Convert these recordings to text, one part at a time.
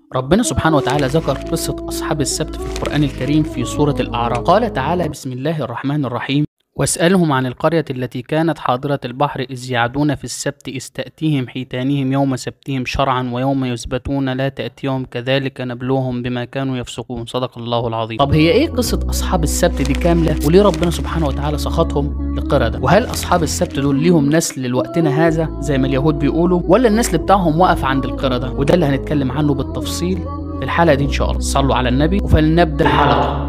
ربنا سبحانه وتعالى ذكر قصة أصحاب السبت في القرآن الكريم في سورة الأعراف قال تعالى بسم الله الرحمن الرحيم واسألهم عن القرية التي كانت حاضرة البحر إذ يعدون في السبت إذ تأتيهم حيتانهم يوم سبتهم شرعا ويوم يثبتون لا تأتيهم كذلك نبلوهم بما كانوا يفسقون صدق الله العظيم طب هي إيه قصة أصحاب السبت دي كاملة وليه ربنا سبحانه وتعالى سخطهم للقردة وهل أصحاب السبت دول ليهم نسل لوقتنا هذا زي ما اليهود بيقولوا ولا النسل بتاعهم وقف عند القردة وده اللي هنتكلم عنه بالتفصيل في الحلقة دي إن شاء الله صلوا على النبي وفلنبدأ الحلقة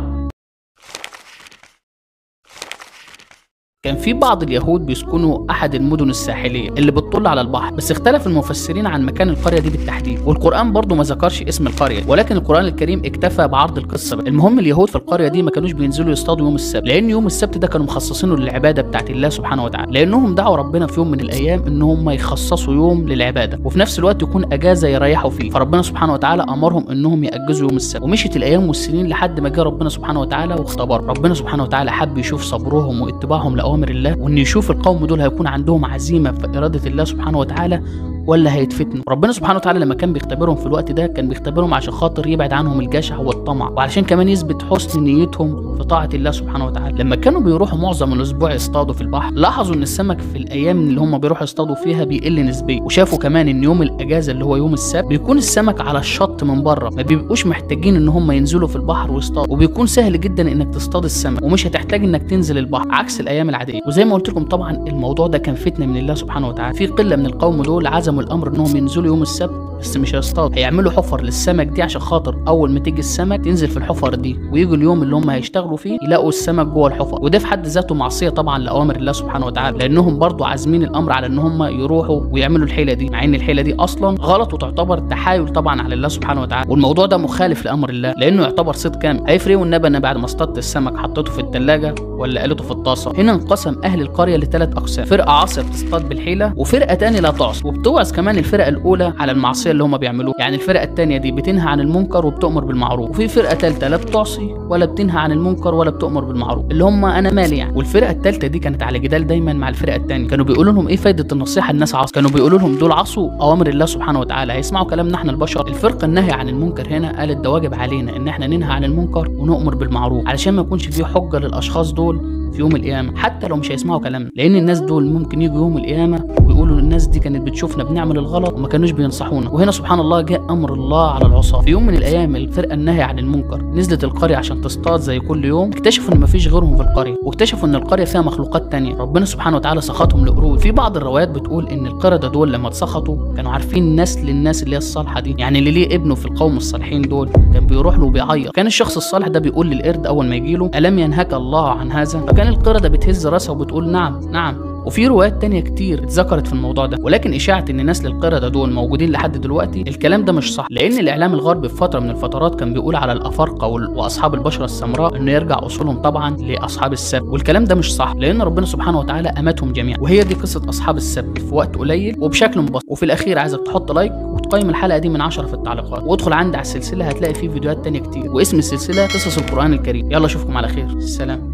كان في بعض اليهود بيسكنوا احد المدن الساحليه اللي بتطل على البحر بس اختلف المفسرين عن مكان القريه دي بالتحديد والقران برضه ما ذكرش اسم القريه ولكن القران الكريم اكتفى بعرض القصه بقى. المهم اليهود في القريه دي ما كانوش بينزلوا يصطادوا يوم السبت لان يوم السبت ده كانوا مخصصينه للعباده بتاعت الله سبحانه وتعالى لانهم دعوا ربنا في يوم من الايام ان هم يخصصوا يوم للعباده وفي نفس الوقت يكون اجازه يريحوا فيه فربنا سبحانه وتعالى امرهم انهم ياجزوا يوم السبت ومشيت الايام والسنين لحد ما جه ربنا سبحانه وتعالى واختبر ربنا سبحانه وتعالى حب يشوف صبرهم واتباعهم لاوامر الله وان يشوف القوم دول هيكون عندهم عزيمه في اراده الله سبحانه وتعالى ولا هيتفتنوا ربنا سبحانه وتعالى لما كان بيختبرهم في الوقت ده كان بيختبرهم عشان خاطر يبعد عنهم الجشع والطمع وعلشان كمان يثبت حسن نيتهم في طاعه الله سبحانه وتعالى لما كانوا بيروحوا معظم الاسبوع يصطادوا في البحر لاحظوا ان السمك في الايام اللي هم بيروحوا يصطادوا فيها بيقل نسبيا وشافوا كمان ان يوم الاجازه اللي هو يوم السبت بيكون السمك على الشط من بره ما بيبقوش محتاجين ان هم ينزلوا في البحر ويصطادوا وبيكون سهل جدا انك تصطاد السمك ومش هتحتاج انك تنزل البحر عكس الايام العاديه وزي ما قلت لكم طبعا الموضوع ده كان فتنه من الله سبحانه وتعالى في قله من القوم دول عزموا الامر انهم ينزلوا يوم السبت بس مش هيصطادوا هيعملوا حفر للسمك دي عشان خاطر اول ما تيجي السمك تنزل في الحفر دي ويجوا اليوم اللي هم هيشتغلوا فيه يلاقوا السمك جوه الحفر وده في حد ذاته معصيه طبعا لاوامر الله سبحانه وتعالى لانهم برضو عازمين الامر على ان هم يروحوا ويعملوا الحيله دي مع ان الحيله دي اصلا غلط وتعتبر تحايل طبعا على الله سبحانه وتعالى والموضوع ده مخالف لامر الله لانه يعتبر صيد كامل هيفرق ايه والنبي انا بعد ما اصطدت السمك حطيته في الثلاجه ولا قلته في الطاسه هنا انقسم اهل القريه لثلاث اقسام فرقه عاصيه بتصطاد بالحيله وفرقه تاني لا تعصي وبتوعظ كمان الفرقه الاولى على المعصيه اللي هم بيعملوها يعني الفرقه التانيه دي بتنهى عن المنكر وبتؤمر بالمعروف وفي فرقه ثالثه لا بتعصي ولا بتنهى عن المنكر ولا بتؤمر بالمعروف اللي هم انا مالي يعني والفرقه الثالثه دي كانت على جدال دايما مع الفرقه الثانيه كانوا بيقولوا لهم ايه فايده النصيحه الناس عصوا كانوا بيقولوا لهم دول عصوا اوامر الله سبحانه وتعالى هيسمعوا كلامنا احنا البشر الفرقه النهي عن المنكر هنا قالت ده واجب علينا ان احنا ننهى عن المنكر ونؤمر بالمعروف علشان ما يكونش فيه حجه للاشخاص دول في يوم القيامه حتى لو مش هيسمعوا كلامنا لان الناس دول ممكن يجوا يوم القيامه ويقولوا الناس دي كانت بتشوفنا بنعمل الغلط وما كانوش بينصحونا وهنا سبحان الله جاء امر الله على العصاه في يوم من الايام الفرقه الناهيه عن المنكر نزلت القريه عشان تصطاد زي كل يوم اكتشفوا ان مفيش غيرهم في القريه واكتشفوا ان القريه فيها مخلوقات تانية ربنا سبحانه وتعالى سخطهم لقرود في بعض الروايات بتقول ان القرده دول لما اتسخطوا كانوا عارفين نسل الناس اللي هي الصالحه دي يعني اللي ليه ابنه في القوم الصالحين دول كان بيروح له وبيعيط كان الشخص الصالح ده بيقول للقرد اول ما يجي له الم ينهك الله عن هذا فكان القرده بتهز راسها وبتقول نعم نعم وفي روايات تانية كتير اتذكرت في الموضوع ده ولكن إشاعة إن نسل القردة دول موجودين لحد دلوقتي الكلام ده مش صح لأن الإعلام الغربي في فترة من الفترات كان بيقول على الأفارقة وال- وأصحاب البشرة السمراء إنه يرجع أصولهم طبعا لأصحاب السبت والكلام ده مش صح لأن ربنا سبحانه وتعالى أماتهم جميعا وهي دي قصة أصحاب السبت في وقت قليل وبشكل مبسط وفي الأخير عايزك تحط لايك وتقيم الحلقة دي من 10 في التعليقات وادخل عندي على السلسلة هتلاقي فيه فيديوهات تانية كتير واسم السلسلة قصص القرآن الكريم يلا أشوفكم على خير سلام